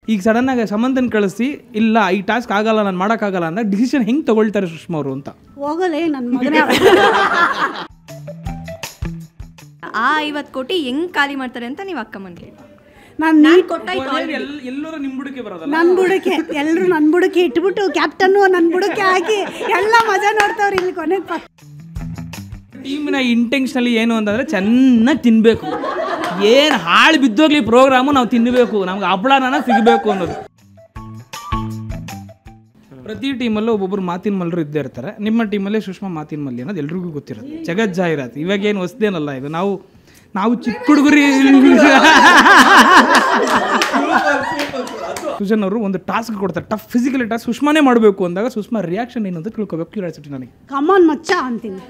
ಈಗ ಸಡನ್ನಾಗಿ ಸಮಂತನ ಕಳಿಸಿ ಇಲ್ಲ ಈ ಟಾಸ್ಕ್ ಆಗಲ್ಲ ನಾನು ಮಾಡೋಕ್ಕಾಗಲ್ಲ ಅಂದಾಗ ಡಿಸಿಷನ್ ಹೆಂಗೆ ತೊಗೊಳ್ತಾರೆ ಸುಷ್ಮಾ ಅವರು ಅಂತ ಹೋಗಲೇ ನನ್ನ ಮಗನೇ ಆ ಐವತ್ತು ಕೋಟಿ ಹೆಂಗ್ ಖಾಲಿ ಮಾಡ್ತಾರೆ ಅಂತ ನೀವು ಅಕ್ಕಮ್ಮನ್ ಕೇಳಿ ನಾನು ನಾನು ಕೊಟ್ಟಾಯ್ತು ಎಲ್ಲರೂ ನಿಮ್ಮ ಬುಡಕ್ಕೆ ಬರೋದಲ್ಲ ನನ್ನ ಬುಡಕ್ಕೆ ಎಲ್ಲರೂ ನನ್ನ ಬುಡಕ್ಕೆ ಇಟ್ಬಿಟ್ಟು ಕ್ಯಾಪ್ಟನ್ನು ನನ್ನ ಬುಡಕ್ಕೆ ಹಾಕಿ ಎಲ್ಲ ಮಜಾ ನೋಡ್ತಾವ್ರಿ ಇಲ್ಲಿ ಕೊನೆಗೆ ಪ ಟೀಮಿನ ಇಂಟೆನ್ಷನಲಿ ಏನು ಅಂತಂದರೆ ಚೆನ್ನಾಗಿ ತಿನ್ನಬೇಕು ಏನು ಹಾಳು ಬಿದ್ದೋಗ್ಲಿ ಪ್ರೋಗ್ರಾಮು ನಾವು ತಿನ್ನಬೇಕು ನಮ್ಗೆ ಹಬ್ಬಳನ ಸಿಗಬೇಕು ಅನ್ನೋದು ಪ್ರತಿ ಟೀಮಲ್ಲೂ ಒಬ್ಬೊಬ್ರು ಮಾತಿನ ಮಲ್ಲರು ಇದ್ದೇ ಇರ್ತಾರೆ ನಿಮ್ಮ ಟೀಮಲ್ಲೇ ಸುಷ್ಮಾ ಮಾತಿನ ಮಲ್ಲಿ ಅನ್ನೋದು ಎಲ್ರಿಗೂ ಗೊತ್ತಿರುತ್ತೆ ಜಗತ್ ಜಾಹೀರಾತು ಇವಾಗ ಏನು ಹೊಸ್ದೇನಲ್ಲ ಇದು ನಾವು ನಾವು ಚಿಕ್ಕ ಹುಡುಗರಿ ಸುಜನ್ ಅವರು ಒಂದು ಟಾಸ್ಕ್ ಕೊಡ್ತಾರೆ ಟಫ್ ಫಿಸಿಕಲಿ ಟಾಸ್ಕ್ ಸುಷ್ಮಾನೇ ಮಾಡಬೇಕು ಅಂದಾಗ ಸುಷ್ಮಾ ರಿಯಾಕ್ಷನ್ ಏನು ಅಂತ ತಿಳ್ಕೊಬೇಕು ಕ್ಯೂರಿಯಾಸಿಟಿ ನನಗೆ ಕಮಾನ್ ಮಚ್ಚ ಅಂತೀನಿ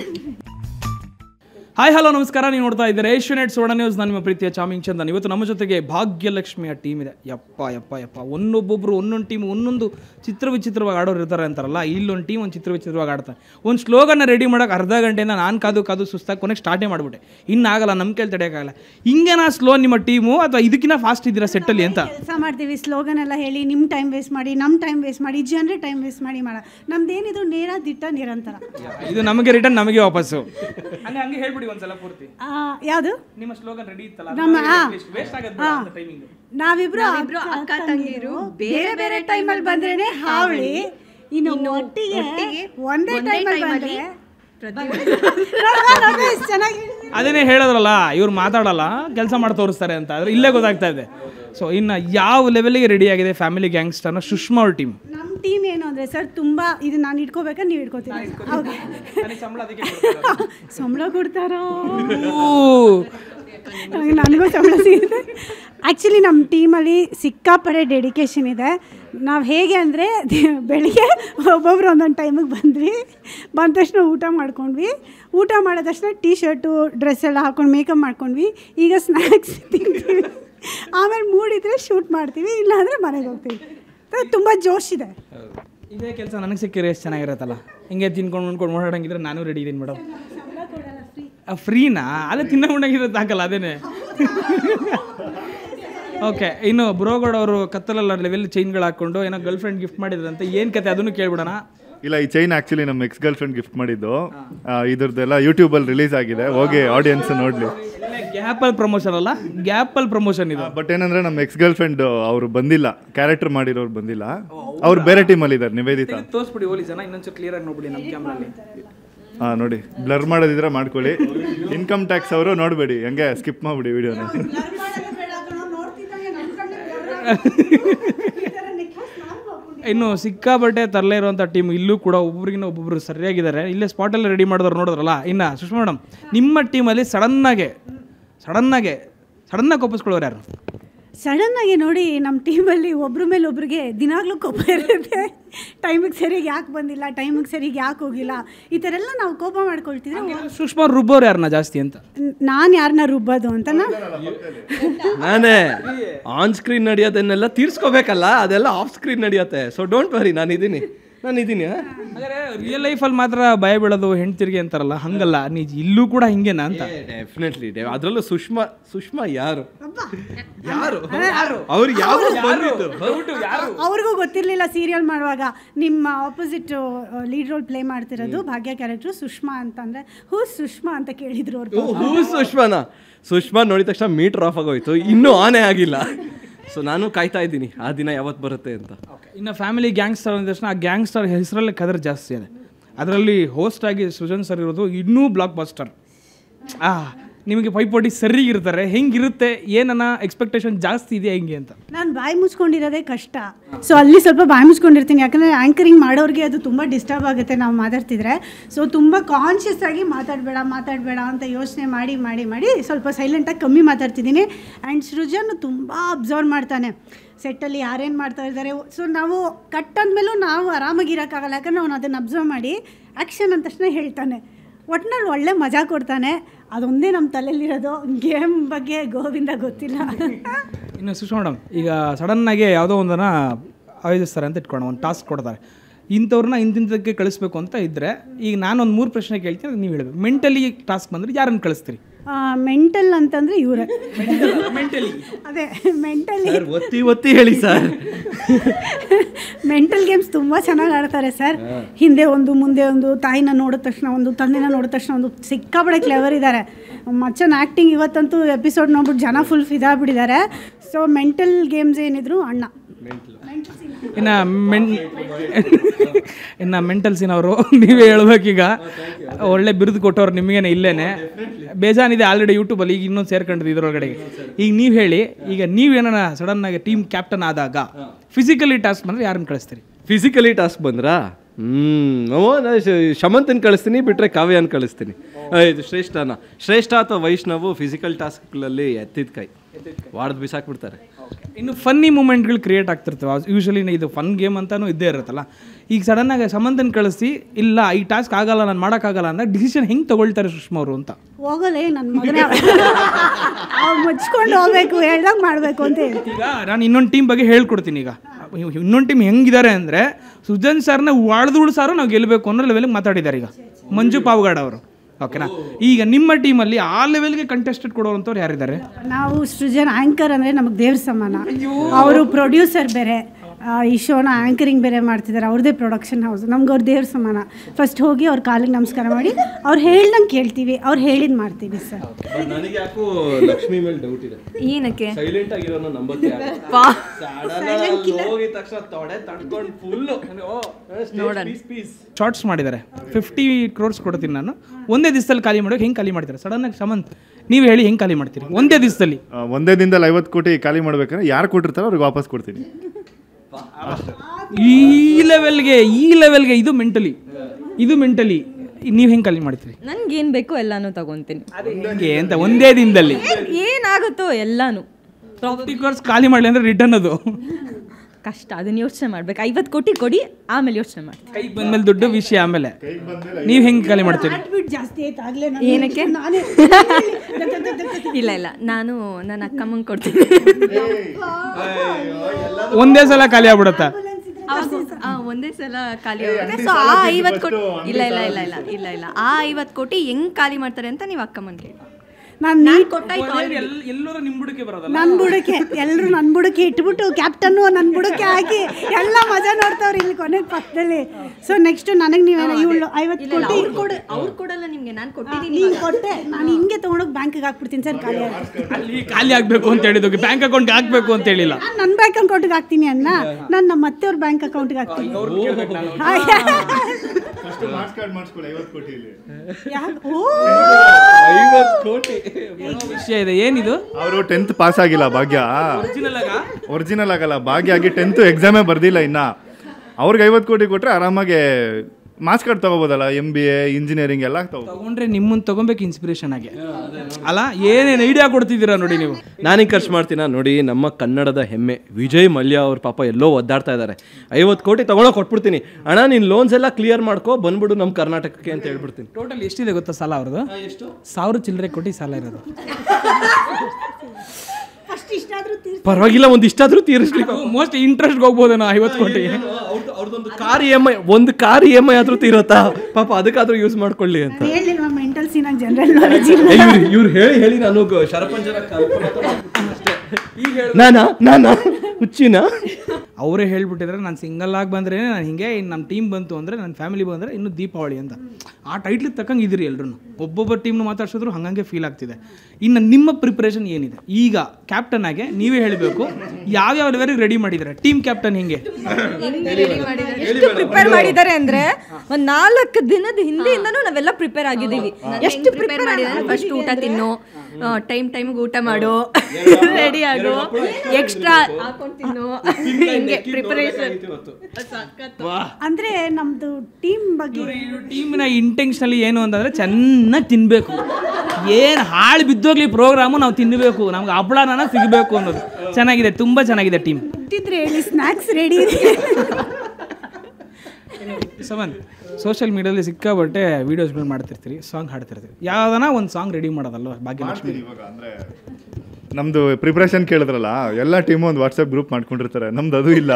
ಹಾಯ್ ಹಲೋ ನಮಸ್ಕಾರ ನೀವು ನೋಡ್ತಾ ಇದ್ದಾರೆ ಏಷ್ಯನೆಟ್ ಸೋಡ ನ್ಯೂಸ್ ನಾನು ನಿಮ್ಮ ಪ್ರೀತಿಯ ಚಾಮಿಂಗ್ ಚಂದನ್ ಇವತ್ತು ನಮ್ಮ ಜೊತೆಗೆ ಭಾಗ್ಯಲಕ್ಷ್ಮಿಯ ಟೀಮ್ ಇದೆ ಯಪ್ಪ ಯಪ್ಪ ಯಪ್ಪ ಒಂದೊಬ್ಬೊಬ್ರು ಒಂದೊಂದು ಟೀಮ್ ಒಂದೊಂದು ಚಿತ್ರ ವಿಚಿತ್ರವಾಗಿ ಆಡೋರು ಇರ್ತಾರೆ ಅಂತಾರಲ್ಲ ಇಲ್ಲೊಂದು ಟೀಮ್ ಒಂದು ಚಿತ್ರ ವಿಚಿತ್ರವಾಗಿ ಆಡ್ತಾರೆ ಒಂದು ಸ್ಲೋಗನ್ನ ರೆಡಿ ಮಾಡೋಕೆ ಅರ್ಧ ಗಂಟೆಯಿಂದ ನಾನು ಕಾದು ಕಾದು ಸುಸ್ತಾಗಿ ಕೊನೆಗೆ ಸ್ಟಾರ್ಟೇ ಮಾಡಿಬಿಟ್ಟೆ ಇನ್ನಾಗಲ್ಲ ನಮ್ಮ ಕೈಲಿ ತಡೆಯೋಕ್ಕಾಗಲ್ಲ ಹಿಂಗೇನಾ ಸ್ಲೋ ನಿಮ್ಮ ಟೀಮು ಅಥವಾ ಇದಕ್ಕಿಂತ ಫಾಸ್ಟ್ ಇದ್ದೀರಾ ಸೆಟ್ಟಲ್ಲಿ ಅಂತ ಕೆಲಸ ಮಾಡ್ತೀವಿ ಸ್ಲೋಗನ್ ಎಲ್ಲ ಹೇಳಿ ನಿಮ್ಮ ಟೈಮ್ ವೇಸ್ಟ್ ಮಾಡಿ ನಮ್ಮ ಟೈಮ್ ವೇಸ್ಟ್ ಮಾಡಿ ಜನರೇ ಟೈಮ್ ವೇಸ್ಟ್ ಮಾಡಿ ಮಾಡ ನಮ್ದೇನಿದು ನೇರ ದಿಟ್ಟ ನಿರಂತರ ಇದು ನಮಗೆ ರಿಟರ್ನ್ ನಮಗೆ ವಾಪಸ್ಸು ಹಂಗೆ ಹಂಗೆ ಹೇಳ್ಬಿಡಿ ಒಂದ್ಸಲ ಪೂರ್ತಿ ಆ, ಯಾವುದು ನಿಮ್ಮ ಸ್ಲೋಗನ್ ರೆಡಿ ಇತ್ತಲ್ಲ ನಮ್ಮ ಆ, ವೇಸ್ಟ್ ಆಗೋದು ಆ, ಟೈಮಿಂಗ್ ನಾವಿಬ್ರು ನಾವಿಬ್ರು ಅಕ್ಕ ತಂಗಿರು ಬೇರೆ ಬೇರೆ ಟೈಮಲ್ಲಿ ಬಂದ್ರೇನೆ ಹಾವಳಿ ಇನ್ನು ಒಟ್ಟಿಗೆ ಒಟ್ಟಿಗೆ ಒಂದೇ ಒಂದೇ ಟೈಮಲ್ಲಿ ಟೈಮಲ್ಲಿ ಬಂದ್ರೆ ನೋಡ್ವಾ, ನೋಡ್ವಾ, ಎಷ್ಟ್ ಚೆನ್ನಾಗಿ ಹೇಳಿದೀನಿ. ಅದೇನೇ ಹೇಳೋದ್ರಲ್ಲ ಇವ್ರು ಮಾತಾಡಲ್ಲ ಕೆಲಸ ಮಾಡಿ ತೋರಿಸ್ತಾರೆ ಅಂತ ಆದರೆ ಇಲ್ಲೇ ಗೊತ್ತಾಗ್ತಾ ಇದೆ ಸೊ ಇನ್ನು ಯಾವ ಲೆವೆಲ್ಗೆ ರೆಡಿ ಆಗಿದೆ ಫ್ಯಾಮಿಲಿ ಗ್ಯಾಂಗ್ಸ್ಟರ್ನ ಸುಷ್ಮಾ ಅವ್ರ ಟೀಮ್ ನಮ್ಮ ಟೀಮ್ ಏನು ಅಂದರೆ ಸರ್ ತುಂಬ ಇದು ನಾನು ಇಟ್ಕೋಬೇಕಾ ನೀವು ಇಟ್ಕೋತೀರಿ ಓಕೆ ಸಂಬಳ ಕೊಡ್ತಾರೋ ನನಗೂ ಸಂಬಳ ಸಿಗುತ್ತೆ ಆ್ಯಕ್ಚುಲಿ ನಮ್ಮ ಟೀಮಲ್ಲಿ ಸಿಕ್ಕಾಪಡೆ ಡೆಡಿಕೇಶನ್ ಇದೆ ನಾವು ಹೇಗೆ ಅಂದರೆ ಬೆಳಿಗ್ಗೆ ಒಬ್ಬೊಬ್ರು ಒಂದೊಂದು ಟೈಮಿಗೆ ಬಂದ್ವಿ ಬಂದ ತಕ್ಷಣ ಊಟ ಮಾಡ್ಕೊಂಡ್ವಿ ಊಟ ಮಾಡಿದ ತಕ್ಷಣ ಟೀ ಶರ್ಟು ಡ್ರೆಸ್ ಎಲ್ಲ ಹಾಕೊಂಡು ಮೇಕಪ್ ಮಾಡ್ಕೊಂಡ್ವಿ ಈಗ ಸ್ನ್ಯಾಕ್ಸ್ ತಿಂತೀವಿ ಆಮೇಲೆ ಮೂಡಿದ್ರೆ ಶೂಟ್ ಮಾಡ್ತೀವಿ ಇಲ್ಲಾಂದರೆ ಮನೆಗೆ ಹೋಗ್ತೀವಿ ತುಂಬ ಜೋಶ್ ಇದೆ ಇದೇ ಕೆಲಸ ನನಗೆ ಸಿಕ್ಕಿದ್ರೆ ಎಷ್ಟು ಚೆನ್ನಾಗಿರತ್ತಲ್ಲ ಹಿಂಗೆ ತಿನ್ಕೊಂಡು ಉಣ್ಕೊಂಡು ಓಡಾಡಂಗಿದ್ರೆ ನಾನು ರೆಡಿ ಇದ್ದೀನಿ ಮೇಡಮ್ ಫ್ರೀನಾ ಅದೇ ತಿನ್ನಕೊಂಡಾಗಿರೋದು ಹಾಕಲ್ಲ ಅದೇನೆ ಓಕೆ ಇನ್ನು ಬ್ರೋಗೌಡ್ ಅವರು ಕತ್ತಲಲ್ಲ ಲೆವೆಲ್ ಚೈನ್ಗಳು ಹಾಕ್ಕೊಂಡು ಏನೋ ಗರ್ಲ್ ಫ್ರೆಂಡ್ ಗಿಫ್ಟ್ ಮಾಡಿದ್ರಂತೆ ಏನು ಕತೆ ಅದನ್ನು ಕೇಳ್ಬಿಡೋಣ ಇಲ್ಲ ಈ ಚೈನ್ ಆಕ್ಚುಲಿ ನಮ್ಮ ಎಕ್ಸ್ ಗರ್ಲ್ ಫ್ರೆಂಡ್ ಗಿಫ್ಟ್ ಮಾಡಿದ್ದು ಆ, ಇದ್ರದ್ದೆಲ್ಲ ಯೂಟ್ಯೂಬಲ್ಲಿ ರಿಲೀಸ್ ಆಗಿದೆ ಹೋಗಿ ಆಡಿಯನ್ಸ್ ನೋಡಲಿ ಗ್ಯಾಪಲ್ಲಿ ಪ್ರಮೋಷನ್ ಅಲ್ಲ ಗ್ಯಾಪಲ್ಲಿ ಪ್ರಮೋಷನ್ ಇದು ಬಟ್ ಏನಂದ್ರೆ ನಮ್ಮ ಎಕ್ಸ್ ಗರ್ಲ್ ಫ್ರೆಂಡ್ ಅವರು ಬಂದಿಲ್ಲ ಕ್ಯಾರೆಕ್ಟರ್ ಮಾಡಿರೋರು ಬಂದಿಲ್ಲ ಅವ್ರು ಬೇರೆ ಟೀಮಲ್ಲಿ ಇದ್ದಾರೆ ನಿವೇದಿತಾ ತೋರಿಸ್ಬಿಡಿ ಹೋಲಿ ಜನ ಇನ್ನೊಂಚೂರು ಕ್ಲಿಯರಾಗಿ ನೋಡ್ಬಿಡಿ ನಮ್ಮ ಕ್ಯಾಮ್ರಲ್ಲಿ ಹಾಂ ನೋಡಿ ಬ್ಲರ್ ಮಾಡೋದಿದ್ರೆ ಮಾಡ್ಕೊಳ್ಳಿ ಇನ್ಕಮ್ ಟ್ಯಾಕ್ಸ್ ಅವರು ನೋಡಬೇಡಿ ಹಂಗೆ ಸ್ಕಿಪ್ ಮಾಡಿಬಿಡಿ ವಿಡಿಯೋನ ಇನ್ನು ಸಿಕ್ಕಾಬಟ್ಟೆ ತರಲೇ ಇರುವಂಥ ಟೀಮ್ ಇಲ್ಲೂ ಕೂಡ ಒಬ್ಬರಿಗಿನ ಒಬ್ಬೊಬ್ರು ಸರಿಯಾಗಿದ್ದಾರೆ ಇಲ್ಲೇ ಸ್ಪಾಟಲ್ಲಿ ರೆಡಿ ಮಾಡಿದವ್ರು ನೋಡಿದ್ರಲ್ಲ ಇನ್ನು ಸುಷ್ಮಾ ಮೇಡಮ್ ನಿಮ್ಮ ಟೀಮಲ್ಲಿ ಸಡನ್ನಾಗೆ ಸಡನ್ನಾಗೆ ಸಡನ್ನಾಗಿ ಒಪ್ಪಿಸ್ಕೊಳ್ಳೋರು ಯಾರು ಸಡನ್ನಾಗಿ ನೋಡಿ ನಮ್ಮ ಟೀಮಲ್ಲಿ ಒಬ್ರ ಮೇಲೆ ಒಬ್ರಿಗೆ ದಿನಾಗ್ಲೂ ಕೋಪ ಇರುತ್ತೆ ಟೈಮಿಗೆ ಸರಿಯಾಗಿ ಯಾಕೆ ಬಂದಿಲ್ಲ ಟೈಮಿಗೆ ಸರಿಯಾಗಿ ಯಾಕೆ ಹೋಗಿಲ್ಲ ಈ ಥರ ಎಲ್ಲ ನಾವು ಕೋಪ ಮಾಡ್ಕೊಳ್ತಿದ್ರೆ ಸುಷ್ಮಾ ರುಬ್ಬೋರು ಯಾರನ್ನ ಜಾಸ್ತಿ ಅಂತ ನಾನು ಯಾರನ್ನ ರುಬ್ಬೋದು ಅಂತನಾ ನಾನೇ ಆನ್ ಸ್ಕ್ರೀನ್ ನಡೆಯೋದನ್ನೆಲ್ಲ ತೀರ್ಸ್ಕೋಬೇಕಲ್ಲ ಅದೆಲ್ಲ ಆಫ್ ಸ್ಕ್ರೀನ್ ನಡೆಯುತ್ತೆ ಸೊ ಡೋಂಟ್ ವರಿ ನಾನು ಇದ್ದೀನಿ ನಾನು ಇದ್ದೀನಿ ಹಾಗಾದ್ರೆ ರಿಯಲ್ ಲೈಫಲ್ಲಿ ಮಾತ್ರ ಭಯ ಬೀಳೋದು ಹೆಣ್ತಿರಿಗೆ ಅಂತಾರಲ್ಲ ಹಂಗಲ್ಲ ನೀ ಇಲ್ಲೂ ಕೂಡ ಹಿಂಗೇನಾ ಅಂತ ಡೆಫಿನೆಟ್ಲಿ ಅದರಲ್ಲೂ ಸುಷ್ಮಾ ಸುಷ್ಮಾ ಯಾರು ಯಾರು ಅವ್ರು ಯಾವ ಬಂದಿದ್ದು ಅವ್ರಿಗೂ ಗೊತ್ತಿರಲಿಲ್ಲ ಸೀರಿಯಲ್ ಮಾಡುವಾಗ ನಿಮ್ಮ ಆಪೋಸಿಟ್ ಲೀಡ್ ರೋಲ್ ಪ್ಲೇ ಮಾಡ್ತಿರೋದು ಭಾಗ್ಯ ಕ್ಯಾರೆಕ್ಟ್ರು ಸುಷ್ಮಾ ಅಂತಂದರೆ ಹೂ ಸುಷ್ಮಾ ಅಂತ ಕೇಳಿದ್ರು ಅವ್ರು ಹೂ ಸುಷ್ಮಾನ ಸುಷ್ಮಾ ನೋಡಿದ ತಕ್ಷಣ ಮೀಟರ್ ಆಫ್ ಆಗೋಯ್ತು ಇನ್ನೂ ಆನೇ ಆಗಿಲ್ಲ ಸೊ ನಾನು ಕಾಯ್ತಾ ಇದ್ದೀನಿ ಆ ದಿನ ಯಾವತ್ತು ಬರುತ್ತೆ ಅಂತ ಇನ್ನು ಫ್ಯಾಮಿಲಿ ಗ್ಯಾಂಗ್ಸ್ಟರ್ ಅಂದ ತಕ್ಷಣ ಆ ಗ್ಯಾಂಗ್ಸ್ಟರ್ ಹೆಸರಲ್ಲಿ ಕದರ್ ಜಾಸ್ತಿ ಇದೆ ಅದರಲ್ಲಿ ಹೋಸ್ಟ್ ಆಗಿ ಸುಜನ್ ಸರ್ ಇರೋದು ಇನ್ನೂ ಬ್ಲಾಕ್ ಬಾಸ್ಟರ್ ಆ ನಿಮಗೆ ಪೈಪೋಟಿ ಸರಿಗಿರ್ತಾರೆ ಹೆಂಗಿರುತ್ತೆ ಏನನ್ನ ಎಕ್ಸ್ಪೆಕ್ಟೇಷನ್ ಜಾಸ್ತಿ ಇದೆ ಹೆಂಗೆ ಅಂತ ನಾನು ಬಾಯಿ ಮುಚ್ಕೊಂಡಿರೋದೇ ಕಷ್ಟ ಸೊ ಅಲ್ಲಿ ಸ್ವಲ್ಪ ಬಾಯಿ ಮುಚ್ಕೊಂಡಿರ್ತೀನಿ ಯಾಕಂದರೆ ಆ್ಯಂಕರಿಂಗ್ ಮಾಡೋರಿಗೆ ಅದು ತುಂಬ ಡಿಸ್ಟರ್ಬ್ ಆಗುತ್ತೆ ನಾವು ಮಾತಾಡ್ತಿದ್ರೆ ಸೊ ತುಂಬ ಕಾನ್ಷಿಯಸ್ ಆಗಿ ಮಾತಾಡಬೇಡ ಮಾತಾಡಬೇಡ ಅಂತ ಯೋಚನೆ ಮಾಡಿ ಮಾಡಿ ಮಾಡಿ ಸ್ವಲ್ಪ ಸೈಲೆಂಟಾಗಿ ಕಮ್ಮಿ ಮಾತಾಡ್ತಿದ್ದೀನಿ ಆ್ಯಂಡ್ ಸೃಜನ್ ತುಂಬ ಅಬ್ಸರ್ವ್ ಮಾಡ್ತಾನೆ ಸೆಟ್ಟಲ್ಲಿ ಯಾರೇನು ಮಾಡ್ತಾ ಇದ್ದಾರೆ ಸೊ ನಾವು ಕಟ್ ಅಂದಮೇಲೂ ನಾವು ಆರಾಮಾಗಿರೋಕ್ಕಾಗಲ್ಲ ಯಾಕಂದ್ರೆ ಅವ್ನು ಅದನ್ನು ಅಬ್ಸರ್ವ್ ಮಾಡಿ ಆ್ಯಕ್ಷನ್ ಅಂದ ತಕ್ಷಣ ಹೇಳ್ತಾನೆ ಒಟ್ನಲ್ಲಿ ಒಳ್ಳೆ ಮಜಾ ಕೊಡ್ತಾನೆ ಅದೊಂದೇ ನಮ್ಮ ತಲೆಯಲ್ಲಿರೋದು ಗೇಮ್ ಬಗ್ಗೆ ಗೋವಿಂದ ಗೊತ್ತಿಲ್ಲ ಇನ್ನು ಸುಷ್ಮಾ ಮೇಡಮ್ ಈಗ ಸಡನ್ನಾಗಿ ಯಾವುದೋ ಒಂದನ್ನು ಆಯೋಜಿಸ್ತಾರೆ ಅಂತ ಇಟ್ಕೊಳ್ಳೋಣ ಒಂದು ಟಾಸ್ಕ್ ಕೊಡ್ತಾರೆ ಇಂಥವ್ರನ್ನ ಇಂತಿಂಥದಕ್ಕೆ ಕಳಿಸ್ಬೇಕು ಅಂತ ಇದ್ದರೆ ಈಗ ನಾನು ಒಂದು ಮೂರು ಪ್ರಶ್ನೆ ಕೇಳ್ತೀನಿ ಅದಕ್ಕೆ ನೀವು ಹೇಳಬೇಕು ಮೆಂಟಲಿ ಟಾಸ್ಕ್ ಬಂದರೆ ಯಾರನ್ನು ಕಳಿಸ್ತೀರಿ ಮೆಂಟಲ್ ಅಂತಂದರೆ ಇವರೇ ಮೆಂಟಲಿ ಅದೇ ಮೆಂಟಲಿ ಸರ್ ಒತ್ತಿ ಒತ್ತಿ ಹೇಳಿ ಸರ್ ಮೆಂಟಲ್ ಗೇಮ್ಸ್ ತುಂಬ ಚೆನ್ನಾಗಿ ಆಡ್ತಾರೆ ಸರ್ ಹಿಂದೆ ಒಂದು ಮುಂದೆ ಒಂದು ತಾಯಿನ ನೋಡಿದ ತಕ್ಷಣ ಒಂದು ತಂದೆನ ನೋಡಿದ ತಕ್ಷಣ ಒಂದು ಸಿಕ್ಕಾಪಡೆ ಕ್ಲೆವರ್ ಇದ್ದಾರೆ ಮಚ್ಚನ್ ಆ್ಯಕ್ಟಿಂಗ್ ಇವತ್ತಂತೂ ಎಪಿಸೋಡ್ ನೋಡ್ಬಿಟ್ಟು ಜನ ಫುಲ್ ಫಿದಾಗ್ಬಿಟ್ಟಿದ್ದಾರೆ ಸೊ ಮೆಂಟಲ್ ಗೇಮ್ಸ್ ಏನಿದ್ರು ಅಣ್ಣ ಇನ್ನು ಮೆನ್ ಇನ್ನು ಮೆಂಟಲ್ ಸೀನ್ ಅವರು ನೀವೇ ಹೇಳ್ಬೇಕೀಗ ಒಳ್ಳೆ ಬಿರುದು ಕೊಟ್ಟವ್ರು ನಿಮಗೇನೆ ಇಲ್ಲೇನೆ ಬೇಜಾನಿದೆ ಆಲ್ರೆಡಿ ಯೂಟ್ಯೂಬಲ್ಲಿ ಈಗ ಇನ್ನೊಂದು ಸೇರ್ಕೊಂಡಿದ್ದು ಇದ್ರೊಳಗಡೆ ಈಗ ನೀವು ಹೇಳಿ ಈಗ ನೀವೇನ ಸಡನ್ನಾಗಿ ಟೀಮ್ ಕ್ಯಾಪ್ಟನ್ ಆದಾಗ ಫಿಸಿಕಲಿ ಟಾಸ್ಕ್ ಬಂದರೆ ಯಾರನ್ನ ಕಳಿಸ್ತೀರಿ ಫಿಸಿಕಲಿ ಟಾಸ್ಕ್ ಬಂದ್ರಾ ಹ್ಞೂ ಶಮಂತನ್ ಕಳಿಸ್ತೀನಿ ಬಿಟ್ರೆ ಕಾವ್ಯನ್ ಕಳಿಸ್ತೀನಿ ಆ, ಇದು ಶ್ರೇಷ್ಠನ ಶ್ರೇಷ್ಠ ಅಥವಾ ವೈಷ್ಣವು ಫಿಸಿಕಲ್ ಟಾಸ್ಕ್ಗಳಲ್ಲಿ ಎತ್ತಿದ ಕೈ ವಾಡ್ದು ಬಿಸಾಕ್ಬಿಡ್ತಾರೆ ಇನ್ನು ಫನ್ನಿ ಮೂಮೆಂಟ್ಗಳು ಕ್ರಿಯೇಟ್ ಆಗ್ತಿರ್ತವೆ ಯೂಶಲಿ ಇದು ಫನ್ ಗೇಮ್ ಅಂತಾನು ಇದ್ದೇ ಇರುತ್ತಲ್ಲ ಈಗ ಸಡನ್ನಾಗಿ ಸಮಂತನ ಕಳಿಸಿ ಇಲ್ಲ ಈ ಟಾಸ್ಕ್ ಆಗಲ್ಲ ನಾನು ಮಾಡೋಕ್ಕಾಗಲ್ಲ ಅಂದಾಗ ಡಿಸಿಷನ್ ಹೆಂಗೆ ತಗೊಳ್ತಾರೆ ಸುಷ್ಮಾ ಅವರು ಅಂತ ಹೋಗಲೇ ನನ್ನ ಮಗನೇ ಅವ್ರು ಮುಚ್ಕೊಂಡು ಹೋಗ್ಬೇಕು ಹೇಳ್ದಂಗೆ ಮಾಡಬೇಕು ಅಂತ ಹೇಳಿ ಈಗ ನಾನು ಇನ್ನೊಂದು ಟೀಮ್ ಬಗ್ಗೆ ಹೇಳ್ಕೊಡ್ತೀನಿ ಈಗ ಇನ್ನೊಂದು ಟೀಮ್ ಹೆಂಗಿದ್ದಾರೆ ಅಂದರೆ ಸುಜನ್ ಸರ್ನ ಉಳ್ದು ಸಾರು ನಾವು ಗೆಲ್ಲಬೇಕು ಅನ್ನೋ ಲೆವೆಲ್ಗೆ ಮಾತಾಡಿದ್ದಾರೆ ಈಗ ಮಂಜು ಪಾವ್ಗಾಡ್ ಅವರು ಓಕೆನಾ ಈಗ ನಿಮ್ಮ ಟೀಮಲ್ಲಿ ಆ ಲೆವೆಲ್ಗೆ ಕಂಟೆಸ್ಟೆಡ್ ಕೊಡೋವಂಥವ್ರು ಯಾರಿದ್ದಾರೆ ನಾವು ಸೃಜನ್ ಆ್ಯಂಕರ್ ಅಂದರೆ ನಮಗೆ ದೇವ್ರ ಸಮಾನ ಅವರು ಪ್ರೊಡ್ಯೂಸರ್ ಬೇರೆ ಆ, ಈ ಶೋನ ಆ್ಯಂಕರಿಂಗ್ ಬೇರೆ ಮಾಡ್ತಿದ್ದಾರೆ ಅವ್ರದ್ದೇ ಪ್ರೊಡಕ್ಷನ್ ಹೌಸ್ ನಮ್ಗೆ ಅವ್ರ ದೇವ್ರ ಸಮಾನ ಫಸ್ಟ್ ಹೋಗಿ ಅವ್ರ ಕಾಲಿಗೆ ನಮಸ್ಕಾರ ಮಾಡಿ ಅವ್ರು ಹೇಳ್ದಂಗೆ ಕೇಳ್ತೀವಿ ಅವ್ರು ಹೇಳಿದ್ ಮಾಡ್ತೀವಿ ಸರ್ ನನಗೆ ಯಾಕೋ ಲಕ್ಷ್ಮಿ ಮೇಲೆ ಡೌಟ್ ಇದೆ ಏನಕ್ಕೆ ಸೈಲೆಂಟ್ ಆಗಿರೋನ ನಂಬತ್ತೆ ವಾ ಹೋಗಿದ ತಕ್ಷಣ ತೊಡೆ ತಡ್ಕೊಂಡು ಫುಲ್ಲು ಪೀಸ್ ಶಾರ್ಟ್ಸ್ ಮಾಡಿದ್ದಾರೆ ಫಿಫ್ಟಿ ಕ್ರೋರ್ಸ್ ಕೊಡ್ತೀನಿ ನಾನು ಒಂದೇ ದಿವಸದಲ್ಲಿ ಖಾಲಿ ಮಾಡೋಕೆ ಹೆಂಗೆ ಖಾಲಿ ಮಾಡ್ತಾರೆ ಸಡನ್ನಾಗಿ ಸಮಂತ್ ನೀವು ಹೇಳಿ ಹೆಂಗೆ ಖಾಲಿ ಮಾಡ್ತೀರಿ ಒಂದೇ ದಿವಸದಲ್ಲಿ ಆ, ಒಂದೇ ದಿನದಲ್ಲಿ ಐವತ್ತು ಕೋಟಿ ಖಾಲಿ ಮಾಡ್ಬೇಕಾದ್ರೆ ಯಾರು ಕೊಟ್ಟಿರ್ತಾರೋ ಅವ್ರಿಗೆ ವಾಪಸ್ ಕೊಡ್ತೀನಿ ಈ ಲೆವೆಲ್ಗೆ ಈ ಲೆವೆಲ್ಗೆ ಇದು ಮೆಂಟಲಿ ಇದು ಮೆಂಟಲಿ ನೀವು ಹೆಂಗೆ ಖಾಲಿ ಮಾಡ್ತೀರಿ ನನ್ಗೇನ್ ಬೇಕೋ ಎಲ್ಲಾನು ತಗೊಂತೀನಿ ಹೆಂಗೆ ಅಂತ ಒಂದೇ ದಿನದಲ್ಲಿ ಏನಾಗುತ್ತೋ ಎಲ್ಲಾನು ಫಿಫ್ಟಿ ಕ್ರೋರ್ಸ್ ಖಾಲಿ ಮಾಡಲಿ ಅಂದರೆ ರಿಟರ್ನ್ ಅದು ಕಷ್ಟ ಅದನ್ನ ಯೋಚನೆ ಮಾಡ್ಬೇಕು ಐವತ್ತು ಕೋಟಿ ಕೊಡಿ ಆಮೇಲೆ ಯೋಚನೆ ಮಾಡ್ತೀನಿ ಕೈಗೆ ಬಂದ್ಮೇಲೆ ದುಡ್ಡು ವಿಷಯ ಆಮೇಲೆ ನೀವು ಹೆಂಗೆ ಖಾಲಿ ಮಾಡ್ತೀರಿ ಬಿಟ್ಟು ಜಾಸ್ತಿ ಆಯ್ತು ಆಗಲೇ ಏನಕ್ಕೆ? ನಾನೇ ಇಲ್ಲ ಇಲ್ಲ ನಾನು ನನ್ನ ಅಕ್ಕಮ್ಮಂಗೆ ಕೊಡ್ತೀನಿ ಒಂದೇ ಸಲ ಖಾಲಿ ಆಗ್ಬಿಡುತ್ತಾ ಅವಾಗ ಆ, ಒಂದೇ ಸಲ ಖಾಲಿ ಆಗುತ್ತೆ ಸೊ ಆ ಐವತ್ತು ಕೋಟಿ ಇಲ್ಲ ಇಲ್ಲ ಇಲ್ಲ ಇಲ್ಲ ಇಲ್ಲ ಇಲ್ಲ ಆ ಐವತ್ತು ಕೋಟಿ ಹೆಂಗ್ ಖಾಲಿ ಮಾಡ್ತಾರೆ ಅಂತ ನೀವು ಅಕ್ಕಮ್ಮನ್ಗೆ ಹೇಳಿ ನಾನು ನೀ ಕೊಟ್ಟಾಯ್ತು ಎಲ್ಲರೂ ನಿಮ್ಮ ಬುಡಕ್ಕೆ ಬರೋದಲ್ಲ ನನ್ನ ಬುಡಕ್ಕೆ ಎಲ್ಲರೂ ನನ್ನ ಬುಡಕ್ಕೆ ಇಟ್ಬಿಟ್ಟು ಕ್ಯಾಪ್ಟನ್ನು ನನ್ನ ಬುಡಕ್ಕೆ ಹಾಕಿ ಎಲ್ಲ ಮಜಾ ನೋಡ್ತಾವ್ರಿ ಇಲ್ಲಿ ಕೊನೆಗೆ ಪಕ್ಕದಲ್ಲಿ ಸೊ ನೆಕ್ಸ್ಟ್ ನನಗೆ ನೀವೇನೋ ಇವಳು ಐವತ್ತು ಕೋಟಿ ಅವ್ರು ಕೊಡ ಅವ್ರು ಕೊಡಲ್ಲ ನಿಮ್ಗೆ ನಾನು ಕೊಟ್ಟಿದ್ದೀನಿ ನೀನು ಕೊಟ್ಟೆ ನಾನು ಹಿಂಗೆ ತೊಗೊಂಡೋಗಿ ಬ್ಯಾಂಕಿಗೆ ಹಾಕ್ಬಿಡ್ತೀನಿ ಸರ್ ಖಾಲಿ ಆಗುತ್ತೆ ಅಲ್ಲಿ ಖಾಲಿ ಆಗಬೇಕು ಅಂತ ಹೇಳಿದ್ದು ಬ್ಯಾಂಕ್ ಅಕೌಂಟ್ ಹಾಕ್ಬೇಕು ಅಂತ ಹೇಳಿಲ್ಲ ನಾನು ನನ್ನ ಬ್ಯಾಂಕ್ ಅಕೌಂಟಿಗೆ ಹಾಕ್ತೀನಿ ಅನ್ನ ನಾನು ನಮ್ಮ ಅತ್ತೆಯವ್ರ ಬ್ಯಾಂಕ್ ಅಕೌಂಟಿಗೆ ಹಾಕ್ತೀನಿ ಫಸ್ಟ್ ಮಾರ್ಕ್ಸ್ ಕಾರ್ಡ್ ಮಾಡಿಸ್ಕೊಳ್ಳಿ ಐವತ್ತು ಕೋಟಿಯಲ್ಲಿ ಯಾಕ್- ಓ ಐವತ್ತು ಕೋಟಿ ಏನೋ ವಿಷಯ ಇದೆ ಏನಿದು ಅವರು ಟೆಂತ್ ಪಾಸ್ ಆಗಿಲ್ಲ ಭಾಗ್ಯ ಒರಿಜಿನಲ್ ಆಗಲ್ಲ ಭಾಗ್ಯ ಆಗಿ ಟೆಂತ್ ಎಕ್ಸಾಮೇ ಬರ್ದಿಲ್ಲ ಇನ್ನ ಅವ್ರಿಗೆ ಐವತ್ತು ಕೋಟಿ ಕೊಟ್ರೆ ಆರಾಮಾಗಿ ಮಾರ್ಕ್ಸ್ ಕಾರ್ಡ್ ತಗೋಬೋದಲ್ಲ ಎಮ್ ಬಿ ಎ ಇಂಜಿನಿಯರಿಂಗ್ ಎಲ್ಲ ತಗೋ ತಗೊಂಡ್ರೆ ನಿಮ್ಮನ್ನ ತಗೊಬೇಕು ಇನ್ಸ್ಪಿರೇಷನ್ ಆಗಿ ಅಲ್ಲ ಏನೇನು ಐಡಿಯಾ ಕೊಡ್ತಿದ್ದೀರಾ ನೋಡಿ ನೀವು ನಾನೀಗ ಖರ್ಚು ಮಾಡ್ತೀನ ನೋಡಿ ನಮ್ಮ ಕನ್ನಡದ ಹೆಮ್ಮೆ ವಿಜಯ್ ಮಲ್ಯ ಅವ್ರ ಪಾಪ ಎಲ್ಲೋ ಒದ್ದಾಡ್ತಾ ಇದ್ದಾರೆ ಐವತ್ತು ಕೋಟಿ ತಗೊಳಕ್ ಕೊಟ್ಬಿಡ್ತೀನಿ ಅಣ್ಣ ನೀನು ಲೋನ್ಸ್ ಎಲ್ಲ ಕ್ಲಿಯರ್ ಮಾಡ್ಕೋ ಬಂದ್ಬಿಡು ನಮ್ಮ ಕರ್ನಾಟಕಕ್ಕೆ ಅಂತ ಹೇಳ್ಬಿಡ್ತೀನಿ ಟೋಟಲ್ ಎಷ್ಟಿದೆ ಗೊತ್ತಾ ಸಾಲ ಅವ್ರದ್ದು ಸಾವಿರ ಚಿಲ್ಲರೆ ಕೋಟಿ ಸಾಲ ಇರೋದು ಅಷ್ಟು ಇಷ್ಟ ಆದರೂ ಪರವಾಗಿಲ್ಲ ಒಂದು ಇಷ್ಟಾದ್ರೂ ತೀರಿಸ್ಲಿಕ್ಕೆ ಮೋಸ್ಟ್ ಇಂಟ್ರೆಸ್ಟ್ಗೆ ಹೋಗ್ಬೋದೇನೋ ಐವತ್ತು ಕೋಟಿ ಅವ್ರದ್ದೊಂದು ಕಾರ್ ಇ ಎಮ್ ಐ ಒಂದು ಕಾರ್ ಇ ಎಮ್ ಐ ಆದ್ರೂ ತೀರತ್ತಾ ಪಾಪ ಅದಕ್ಕಾದ್ರೂ ಯೂಸ್ ಮಾಡ್ಕೊಳ್ಳಿ ಅಂತ ಹೇಳಿಲ್ವಾ ಮೆಂಟಲ್ ಸೀನಾಗ ಜನರಲ್ ನಾಲೆಜ್ ಇಲ್ಲ ಇವ್ರು ಇವ್ರು ಹೇಳಿ ಹೇಳಿ ನಾನು ಗ- ಶರಪಂಜರ ನಾನಾ ನಾನಾ ಹುಚ್ಚಿನ ಅವರೇ ಹೇಳ್ಬಿಟ್ಟಿದ್ರೆ ನಾನು ಸಿಂಗಲ್ ಆಗಿ ಬಂದ್ರೆ ನಾನು ಹಿಂಗೆ ಇನ್ನು ನಮ್ಮ ಟೀಮ್ ಬಂತು ಅಂದರೆ ನನ್ನ ಫ್ಯಾಮಿಲಿ ಬಂದರೆ ಇನ್ನು ದೀಪಾವಳಿ ಅಂತ ಆ ಟೈಟ್ಲಿಗೆ ತಕ್ಕಂಗೆ ಇದ್ರಿ ಎಲ್ರು ಒಬ್ಬೊಬ್ಬರ ಟೀಮ್ನ ಮಾತಾಡ್ಸಿದ್ರು ಹಂಗಂಗೆ ಫೀಲ್ ಆಗ್ತಿದೆ ಇನ್ನು ನಿಮ್ಮ ಪ್ರಿಪ್ರೇಷನ್ ಏನಿದೆ ಈಗ ಕ್ಯಾಪ್ಟನ್ ಆಗಿ ನೀವೇ ಹೇಳಬೇಕು ಯಾವ್ಯಾವ ಲೆವೆಲ್ಗೆ ರೆಡಿ ಮಾಡಿದ್ದಾರೆ ಟೀಮ್ ಕ್ಯಾಪ್ಟನ್ ಹಿಂಗೆ ಎಷ್ಟು ಪ್ರಿಪೇರ್ ಮಾಡಿದ್ದಾರೆ ಅಂದ್ರೆ ಒಂದ್ ನಾಲ್ಕು ದಿನದ ಹಿಂದೆಯಿಂದನೂ ನಾವೆಲ್ಲ ಪ್ರಿಪೇರ್ ಆಗಿದ್ದೀವಿ ಎಷ್ಟು ಪ್ರಿಪೇರ್ ಮಾಡಿದ್ರೆ ಫಸ್ಟ್ ಊಟ ತಿನ್ನು ಟೈಮ್ ಟೈಮ್ಗೆ ಊಟ ಮಾಡು ರೆಡಿ ಆಗು ಎಕ್ಸ್ಟ್ರಾ ಹಾಕೊಂಡು ತಿನ್ನು ಹಿಂಗೆ ಪ್ರಿಪರೇಷನ್ ಅಂದ್ರೆ ನಮ್ದು ಟೀಮ್ ಬಗ್ಗೆ ಟೀಮಿನ ಇಂಟೆನ್ಷನಲ್ಲಿ ಏನು ಅಂತಂದರೆ ಚೆನ್ನಾಗಿ ತಿನ್ನಬೇಕು ಏನು ಹಾಳು ಬಿದ್ದೋಗ್ಲಿ ಪ್ರೋಗ್ರಾಮು ನಾವು ತಿನ್ನಬೇಕು ನಮ್ಗೆ ಹಬ್ಬಳನ ಸಿಗಬೇಕು ಅನ್ನೋದು ಚೆನ್ನಾಗಿದೆ ತುಂಬ ಚೆನ್ನಾಗಿದೆ ಟೀಮ್ ಇಟ್ಟಿದ್ರೆ ಹೇಳಿ ಸ್ನ್ಯಾಕ್ಸ್ ರೆಡಿ ಸವನ್ ಸೋಷಿಯಲ್ ಮೀಡಿಯಾದಲ್ಲಿ ಸಿಕ್ಕಾಬಟ್ಟೆ ವೀಡಿಯೋಸ್ಗಳು ಮಾಡ್ತಿರ್ತೀರಿ ಸಾಂಗ್ ಹಾಡ್ತಿರ್ತೀರಿ ಯಾವ್ದನ ಒಂದು ಸಾಂಗ್ ರೆಡಿ ಮಾಡೋದಲ್ವ ಭಾಗ್ಯಲಕ್ಷ್ಮಿ ಇವಾಗ ಅಂದ್ರೆ ನಮ್ದು ಪ್ರಿಪ್ರೇಷನ್ ಕೇಳಿದ್ರಲ್ಲ ಎಲ್ಲ ಟೀಮು ಒಂದು ವಾಟ್ಸಪ್ ಗ್ರೂಪ್ ಮಾಡ್ಕೊಂಡಿರ್ತಾರೆ ನಮ್ದು ಅದು ಇಲ್ಲ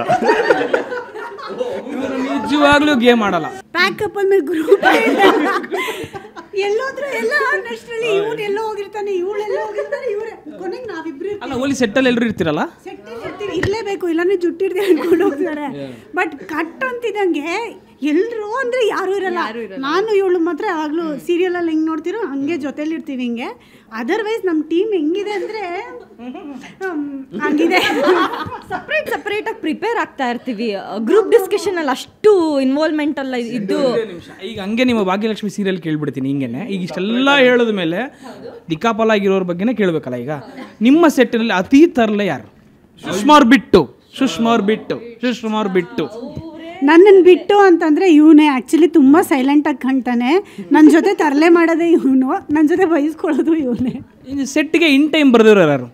ನಿಜವಾಗ್ಲೂ ಗೇಮ್ ಆಡಲ್ಲ ಪ್ಯಾಕಪ್ ಅಂದ್ಮೇಲೆ ಗ್ರೂಪ್ ಎಲ್ಲೋದ್ರು ಎಲ್ಲ ನೆಕ್ಸ್ಟಲ್ಲಿ ಇವ್ನು ಎಲ್ಲೋ ಹೋಗಿರ್ತಾನೆ ಇವಳು ಎಲ್ಲೋ ಹೋಗಿರ್ತಾನೆ ಇವರೇ ಕೊನೆಗೆ ನಾವಿಬ್ರು ಅಲ್ಲ ಓಲಿ ಸೆಟ್ಟಲ್ಲಿ ಎಲ್ಲರೂ ಇರ್ತೀರಲ್ಲ ಸೆಟ್ಟಿಗೆ ಇರ್ತೀವಿ ಇರಲೇಬೇಕು ಇಲ್ಲಾಂದ್ರೆ ಜುಟ್ಟಿರ್ತೀವಿ ಅನ್ಕೊಂಡು ಹೋಗ್ತಾರೆ ಬಟ್ ಕಟ್ ಅಂತಿದಂಗೆ ಎಲ್ರು ಅಂದ್ರೆ ಯಾರು ಇರಲ್ಲ ನಾನು ಇವಳು ಮಾತ್ರ ಯಾವಾಗಲೂ ಸೀರಿಯಲಲ್ಲಿ ಹೆಂಗೆ ನೋಡ್ತಿರೋ ಹಂಗೆ ಜೊತೆಲಿ ಇರ್ತೀವಿ ಹಿಂಗೆ ಅದರ್ವೈಸ್ ನಮ್ಮ ಟೀಮ್ ಹೆಂಗಿದೆ ಅಂದ್ರೆ ಹ್ಮ್, ಹಂಗಿದೆ ಸಪ್ರೇಟ್ ಸಪ್ರೇಟ್ ಆಗಿ ಪ್ರಿಪೇರ್ ಆಗ್ತಾ ಇರ್ತೀವಿ ಗ್ರೂಪ್ ಡಿಸ್ಕಷನ್ ಅಲ್ಲಿ ಅಷ್ಟು ಇನ್ವಾಲ್ವ್ಮೆಂಟ್ ಅಲ್ಲ ಇದ್ದು ಈಗ ಹಂಗೆ ನಿಮ್ಮ ಭಾಗ್ಯಲಕ್ಷ್ಮಿ ಸೀರಿಯಲ್ ಕೇಳ್ಬಿಡ್ತೀನಿ ಹಿಂಗೇನೆ ಈಗ ಇಷ್ಟೆಲ್ಲ ಹೇಳೋದ ಮೇಲೆ ದಿಕ್ಕಾಪಾಲ ಆಗಿರೋರ ಬಗ್ಗೆನೇ ಕೇಳಬೇಕಲ್ಲ ಈಗ ನಿಮ್ಮ ಸೆಟ್ಟಿನಲ್ಲಿ ಅತಿ ತರಲೆ ಯಾರು ಸುಷ್ಮಾರ್ ಬಿಟ್ಟು ಸುಷ್ಮಾರ್ ಬಿಟ್ಟು ಸುಷ್ಮಾರ್ ಬಿಟ್ಟು ನನ್ನನ್ನು ಬಿಟ್ಟು ಅಂತಂದರೆ ಇವನೇ ಆ್ಯಕ್ಚುಲಿ ತುಂಬ ಸೈಲೆಂಟಾಗಿ ಕಾಣ್ತಾನೆ ನನ್ನ ಜೊತೆ ತರಲೆ ಮಾಡೋದೇ ಇವನು ನನ್ನ ಜೊತೆ ಬಯಸ್ಕೊಳ್ಳೋದು ಇವನೇ ಇನ್ನು ಸೆಟ್ಗೆ ಇನ್ ಟೈಮ್ ಬರ್ದಿರೋ ಯಾರು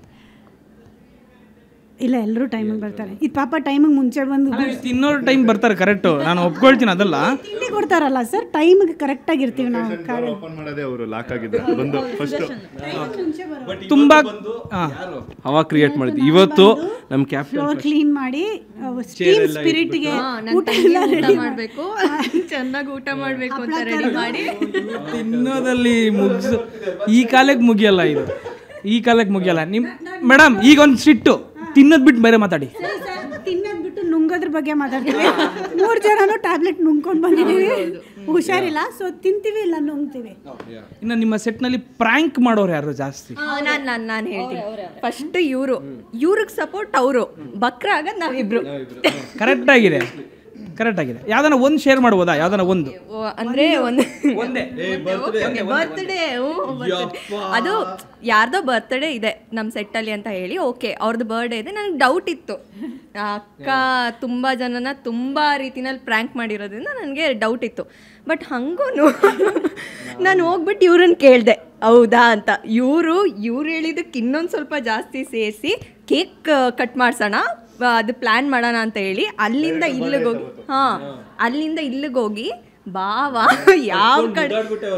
ಇಲ್ಲ ಎಲ್ಲರೂ ಟೈಮಿಗೆ ಬರ್ತಾರೆ ಇದು ಪಾಪ ಟೈಮಿಗೆ ಮುಂಚೆ ಬಂದು ತಿನ್ನೋರು ಟೈಮ್ ಬರ್ತಾರೆ ಕರೆಕ್ಟು ನಾನು ಒಪ್ಕೊಳ್ತೀನಿ ಅದಲ್ಲ ತಿಂಡಿ ಕೊಡ್ತಾರಲ್ಲ ಸರ್ ಟೈಮಿಗೆ ಕರೆಕ್ಟಾಗಿ ಇರ್ತೀವಿ ನಾವು ಓಪನ್ ಮಾಡೋದೇ ಅವರು ಲಾಕ್ ಆಗಿದ್ರು ಬಂದು ಫಸ್ಟ್ ತುಂಬಾ ಹಾ. ಹವಾ ಕ್ರಿಯೇಟ್ ಮಾಡಿದ್ವಿ ಇವತ್ತು ನಮ್ಮ ಕ್ಯಾಪ್ಟನ್ ಫ್ಲೋರ್ ಕ್ಲೀನ್ ಮಾಡಿ ಸ್ಟೀಮ್ ಸ್ಪಿರಿಟ್ಗೆ ಊಟ ಎಲ್ಲ ಊಟ ರೆಡಿ ಮಾಡಬೇಕು ಚೆನ್ನಾಗಿ ಊಟ ಮಾಡಬೇಕು ಅಂತ ರೆಡಿ ಮಾಡಿ ತಿನ್ನೋದಲ್ಲಿ ಮುಗಿಸು ಈ ಕಾಲಕ್ಕೆ ಮುಗಿಯಲ್ಲ ಇದು ಈ ಕಾಲಕ್ಕೆ ಮುಗಿಯಲ್ಲ ನಿಮ್ ಮೇಡಮ್ ಈಗ ಒಂದು ಸಿಟ್ಟು ತಿನ್ನೋದ್ ಬಿಟ್ಟು ಬೇರೆ ಮಾತಾಡಿ ತಿನ್ನೋದು ಬಿಟ್ಟು ನುಂಗೋದ್ರ ಬಗ್ಗೆ ಮಾತಾಡ್ತೀವಿ ಮೂರು ಜನನು ಟ್ಯಾಬ್ಲೆಟ್ ನುಂಗ್ಕೊಂಡು ಬಂದಿದ್ದೀವಿ ಹುಷಾರಿಲ್ಲ ಸೊ ತಿಂತೀವಿ ಇಲ್ಲ ನುಂಗ್ತೀವಿ ಇನ್ನು ನಿಮ್ಮ ಸೆಟ್ನಲ್ಲಿ ಪ್ರ್ಯಾಂಕ್ ಮಾಡೋರು ಯಾರು ಜಾಸ್ತಿ ನಾನು ನಾನು ನಾನು ಹೇಳ್ತೀನಿ ಫಸ್ಟ್ ಇವರು ಇವ್ರಿಗೆ ಸಪೋರ್ಟ್ ಅವರು ಬಕ್ರ ಆಗದ್ ನಾವಿಬ್ರು ಕರೆಕ್ಟ್ ಆಗಿದೆ ಕರೆಕ್ಟ್ ಆಗಿದೆ ಯಾವ್ದಾನ ಒಂದು ಶೇರ್ ಮಾಡ್ಬೋದಾ ಯಾವ್ದಾನ ಒಂದು ಓ, ಅಂದ್ರೆ ಒಂದು ಒಂದೇ ಬರ್ತ್ಡೇ ಅದು ಯಾರ್ದೋ ಬರ್ತ್ಡೇ ಇದೆ ನಮ್ಮ ಸೆಟ್ಟಲ್ಲಿ ಅಂತ ಹೇಳಿ ಓಕೆ ಅವ್ರದ್ದು ಬರ್ಡೇ ಇದೆ ನನಗೆ ಡೌಟ್ ಇತ್ತು ಆ ಅಕ್ಕ ತುಂಬ ಜನನ ತುಂಬ ರೀತಿನಲ್ಲಿ ಪ್ರ್ಯಾಂಕ್ ಮಾಡಿರೋದ್ರಿಂದ ನನಗೆ ಡೌಟ್ ಇತ್ತು ಬಟ್ ಹಂಗೂ ನಾನು ಹೋಗ್ಬಿಟ್ಟು ಇವ್ರನ್ನ ಕೇಳಿದೆ ಹೌದಾ ಅಂತ ಇವರು ಇವ್ರು ಹೇಳಿದ್ದಕ್ಕೆ ಇನ್ನೊಂದು ಸ್ವಲ್ಪ ಜಾಸ್ತಿ ಸೇರಿಸಿ ಕೇಕ್ ಕಟ್ ಮಾಡ್ಸೋಣ ಅದು ಪ್ಲ್ಯಾನ್ ಮಾಡೋಣ ಅಂತ ಹೇಳಿ ಅಲ್ಲಿಂದ ಇಲ್ಲಿಗೆ ಹೋಗಿ ಹಾಂ ಅಲ್ಲಿಂದ ಇಲ್ಲಿಗೆ ಹೋಗಿ ಬಾವ ಯಾವ ಕಡೆ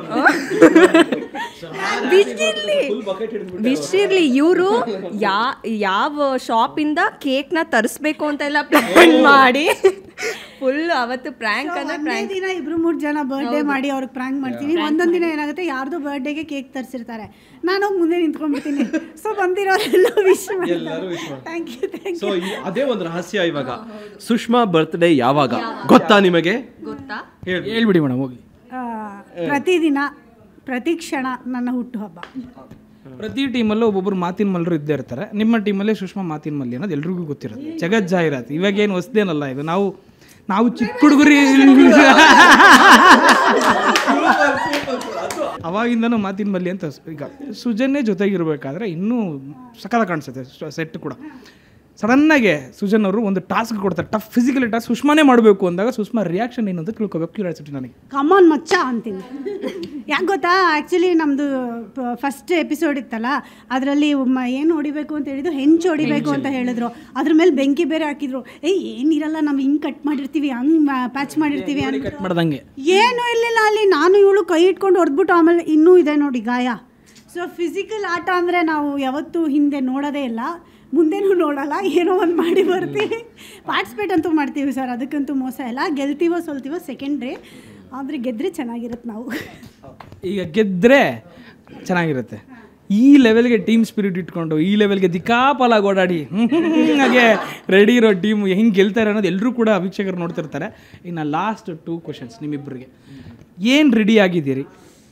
ಬಿಸಿರ್ಲಿ ಬಿಸಿರ್ಲಿ ಇವರು ಯಾ ಯಾವ ಶಾಪಿಂದ ಕೇಕ್ನ ತರಿಸ್ಬೇಕು ಅಂತೆಲ್ಲ ಪ್ಲಾನ್ ಮಾಡಿ ಫುಲ್ ಅವತ್ತು ಪ್ರ್ಯಾಂಕ್ ಅಂದ್ರೆ ಒಂದೇ ಪ್ರ್ಯಾಂಕ್ ದಿನ ಇಬ್ರು ಮೂರು ಜನ ಬರ್ಡೇ ಮಾಡಿ ಅವ್ರಿಗೆ ಪ್ರಾಂಕ್ ಮಾಡ್ತೀವಿ ಒಂದೊಂದು ದಿನ ಏನಾಗುತ್ತೆ ಯಾರ್ದೋ ಬರ್ಡೇಗೆ ಕೇಕ್ ತರಿಸಿರ್ತಾರೆ ನಾನು ಹೋಗಿ ಮುಂದೆ ನಿಂತ್ಕೊಂಡ್ಬಿಡ್ತೀನಿ ಸೊ ಬಂದಿರೋರೆಲ್ಲ wish thank you thank so ಅದೇ ಒಂದು ರಹಸ್ಯ ಇವಾಗ ಸುಷ್ಮಾ ಬರ್ತ್ಡೇ ಯಾವಾಗ ಗೊತ್ತಾ ನಿಮಗೆ ಗೊತ್ತಾ ಹೇಳ್ಬಿಡಿ ಮೇಡಮ್ ಹೋಗಿ ಯು ಪ್ರತಿದಿನ ಪ್ರತಿ ಕ್ಷಣ ನನ್ನ ಹುಟ್ಟುಹಬ್ಬ ಪ್ರತಿ ಟೀಮಲ್ಲೂ ಒಬ್ಬೊಬ್ರು ಮಾತಿನ ಮಲ್ಲರು ಇದ್ದೇ ಇರ್ತಾರೆ ನಿಮ್ಮ ಟೀಮಲ್ಲೇ ಸುಷ್ಮಾ ಮಾತಿನ ಮಲ್ಲಿ ಅನ್ನೋದು ಎಲ್ರಿಗೂ ಗೊತ್ತಿರುತ್ತೆ ಜಗತ್ ಜಾಹೀರಾತು ಇವಾಗೇನು ಹೊಸ್ದೇನಲ್ಲ ಇದು ನಾವು ನಾವು ಚಿಕ್ಕ ಹುಡುಗರಿ ಅವಾಗಿಂದನೂ ಮಾತಿನ ಮಲ್ಲಿ ಅಂತ ಈಗ ಸುಜನ್ನೇ ಜೊತೆಗಿರ್ಬೇಕಾದ್ರೆ ಇನ್ನೂ ಸಕಲ ಕಾಣಿಸುತ್ತೆ ಸೆಟ್ ಕೂಡ ಸಡನ್ನಾಗಿ ಸುಜನ್ ಅವರು ಒಂದು ಟಾಸ್ಕ್ ಕೊಡ್ತಾರೆ ಟಫ್ ಫಿಸಿಕಲ್ ಟಾಸ್ಕ್ ಸುಷ್ಮಾನೇ ಮಾಡಬೇಕು ಅಂದಾಗ ಸುಷ್ಮಾ ರಿಯಾಕ್ಷನ್ ಏನು ಅಂತ ತಿಳ್ಕೊಬೇಕು ಕ್ಯೂರಿಯಾಸಿಟಿ ನನಗೆ ಕಮಾನ್ ಮಚ್ಚ ಅಂತೀನಿ ಯಾಕೆ ಗೊತ್ತಾ ಆ್ಯಕ್ಚುಲಿ ನಮ್ಮದು ಫಸ್ಟ್ ಎಪಿಸೋಡ್ ಇತ್ತಲ್ಲ ಅದರಲ್ಲಿ ಏನು ಹೊಡಿಬೇಕು ಅಂತ ಹೇಳಿದ್ದು ಹೆಂಚು ಹೊಡಿಬೇಕು ಅಂತ ಹೇಳಿದ್ರು ಅದ್ರ ಮೇಲೆ ಬೆಂಕಿ ಬೇರೆ ಹಾಕಿದ್ರು ಏಯ್ ಏನಿರಲ್ಲ ನಾವು ಹಿಂಗೆ ಕಟ್ ಮಾಡಿರ್ತೀವಿ ಹಂಗೆ ಪ್ಯಾಚ್ ಮಾಡಿರ್ತೀವಿ ಅಂತ ಕಟ್ ಮಾಡ್ದಂಗೆ ಏನೂ ಇರಲಿಲ್ಲ ಅಲ್ಲಿ ನಾನು ಇವಳು ಕೈ ಇಟ್ಕೊಂಡು ಹೊಡೆದ್ಬಿಟ್ಟು ಆಮೇಲೆ ಇನ್ನೂ ಇದೆ ನೋಡಿ ಗಾಯ ಸೊ ಫಿಸಿಕಲ್ ಆಟ ಅಂದರೆ ನಾವು ಯಾವತ್ತೂ ಹಿಂದೆ ನೋಡೋದೇ ಇಲ್ಲ ಮುಂದೆನೂ ನೋಡಲ್ಲ ಏನೋ ಒಂದು ಮಾಡಿ ಬರ್ತೀವಿ ಪಾರ್ಟಿಸಿಪೇಟ್ ಅಂತೂ ಮಾಡ್ತೀವಿ ಸರ್ ಅದಕ್ಕಂತೂ ಮೋಸ ಇಲ್ಲ ಗೆಲ್ತೀವೋ ಸೋಲ್ತೀವೋ ಸೆಕೆಂಡ್ರಿ ಆದರೆ ಗೆದ್ದರೆ ಚೆನ್ನಾಗಿರುತ್ತೆ ನಾವು ಈಗ ಗೆದ್ದರೆ ಚೆನ್ನಾಗಿರುತ್ತೆ ಈ ಲೆವೆಲ್ಗೆ ಟೀಮ್ ಸ್ಪಿರಿಟ್ ಇಟ್ಕೊಂಡು ಈ ಲೆವೆಲ್ಗೆ ದಿಕ್ಕಾಪಾಲಾಗಿ ಓಡಾಡಿ ಹ್ಮ್ ಹ್ಮ್ ಹ್ಮ್ ಹಾಗೆ ರೆಡಿ ಇರೋ ಟೀಮ್ ಹೆಂಗೆ ಗೆಲ್ತಾರೆ ಅನ್ನೋದು ಎಲ್ಲರೂ ಕೂಡ ವೀಕ್ಷಕರು ನೋಡ್ತಿರ್ತಾರೆ ಇನ್ನು ಲಾಸ್ಟ್ ಟೂ ಕ್ವಶನ್ಸ್ ನಿಮ್ಮಿಬ್ಬರಿಗೆ ಏನು ರೆಡಿ ಆಗಿದ್ದೀರಿ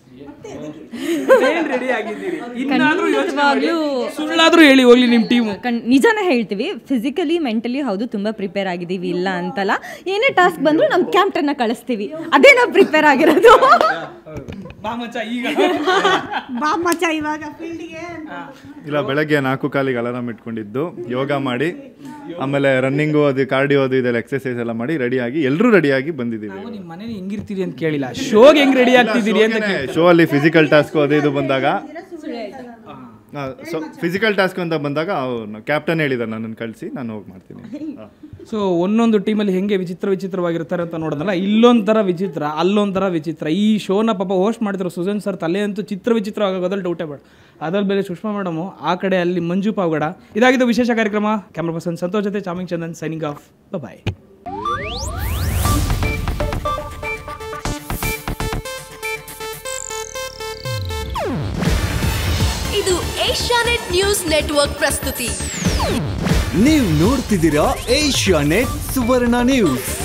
ಏನು ರೆಡಿ ಆಗಿದ್ದೀರಿ ಇನ್ನಾದ್ರೂ ಯೋಚ್ನೆ ಮಾಡಿ. ಸುಳ್ಳಾದ್ರೂ ಹೇಳಿ ಹೋಗ್ಲಿ ನಿಮ್ಮ ಟೀಮು ಕಣ್ ನಿಜಾನೇ ಹೇಳ್ತೀವಿ ಫಿಸಿಕಲಿ ಮೆಂಟಲಿ ಹೌದು ತುಂಬ ಪ್ರಿಪೇರ್ ಆಗಿದ್ದೀವಿ ಇಲ್ಲ ಅಂತಲ್ಲ ಏನೇ ಟಾಸ್ಕ್ ಬಂದರೂ ನಮ್ಮ ಕ್ಯಾಪ್ಟನ್ನ ಕಳಿಸ್ತೀವಿ ಅದೇ ನಾವು ಪ್ರಿಪೇರ್ ಆಗಿರೋದು ಬಾ ಮಚ್ಚ ಈಗ ಬಾ ಮಚ್ಚ ಇವಾಗ ಫೀಲ್ಡಿಗೆ ಇಲ್ಲ ಬೆಳಗ್ಗೆ ನಾಲ್ಕು ಕಾಲಿಗೆ ಅಲಾರಾಮ್ ಇಟ್ಕೊಂಡಿದ್ದು ಯೋಗ ಮಾಡಿ ಆಮೇಲೆ ರನ್ನಿಂಗು ಅದು ಕಾರ್ಡಿಯೋ ಅದು ಇದೆಲ್ಲ ಎಕ್ಸರ್ಸೈಸ್ ಎಲ್ಲ ಮಾಡಿ ರೆಡಿಯಾಗಿ ಎಲ್ಲರೂ ರೆಡಿಯಾಗಿ ಬಂದಿದ್ದೀವಿ ನಾವು ನಿಮ್ಮ ಮನೇಲಿ ಹೆಂಗಿರ್ತೀರಿ ಅಂತ ಕೇಳಿಲ್ಲ ಶೋಗೆ ಹೆಂಗ್ ರೆಡಿ ಆಗ್ತಿದ್ದೀರಿ ಅಂತ ಕೇಳಿ ಶೋ ಅಲ್ಲಿ ಫಿಸಿಕಲ್ ಟಾಸ್ಕ್ ಅದು ಇದು ಬಂದಾಗ ಸೊ ಫಿಸಿಕಲ್ ಟಾಸ್ಕ್ ಅಂತ ಬಂದಾಗ ಅವ್ನು ಕ್ಯಾಪ್ಟನ್ ಹೇಳಿದ ನನ್ನನ್ನು ಕಳಿಸಿ ನಾನು ಹೋಗಿ ಮಾಡ್ತೀನಿ ಹಾ. ಸೊ ಒಂದೊಂದು ಟೀಮಲ್ಲಿ ಹೆಂಗೆ ವಿಚಿತ್ರ ವಿಚಿತ್ರವಾಗಿರ್ತಾರೆ ಅಂತ ನೋಡೋದಲ್ಲ ಇಲ್ಲೊಂಥರ ವಿಚಿತ್ರ ಅಲ್ಲೊಂಥರ ವಿಚಿತ್ರ ಈ ಶೋನ ಪಾಪ ಹೋಸ್ಟ್ ಮಾಡ್ತಿರೋ ಸುಜನ್ ಸರ್ ತಲೆ ಅಂತೂ ಚಿತ್ರ ವಿಚಿತ್ರ ಆಗೋದ್ರಲ್ಲಿ ಡೌಟೇ ಬೇಡ ಅದ್ರಲ್ಲಿ ಬೇರೆ ಸುಷ್ಮಾ ಮೇಡಮು ಆ ಕಡೆ ಅಲ್ಲಿ ಮಂಜು ಪಾವಗಡ ಇದಾಗಿದ್ದು ವಿಶೇಷ ಕಾರ್ಯಕ್ರಮ ಕ್ಯಾಮ್ರಾ ಪರ್ಸನ್ ಸಂತೋಷ್ ಜೊತೆ charming Chandan signing off by Asianet news network ಪ್ರಸ್ತುತಿ ನೀವು ನೋಡ್ತಿದ್ದೀರಾ ಏಷ್ಯಾ ನೆಟ್ ಸುವರ್ಣ ನ್ಯೂಸ್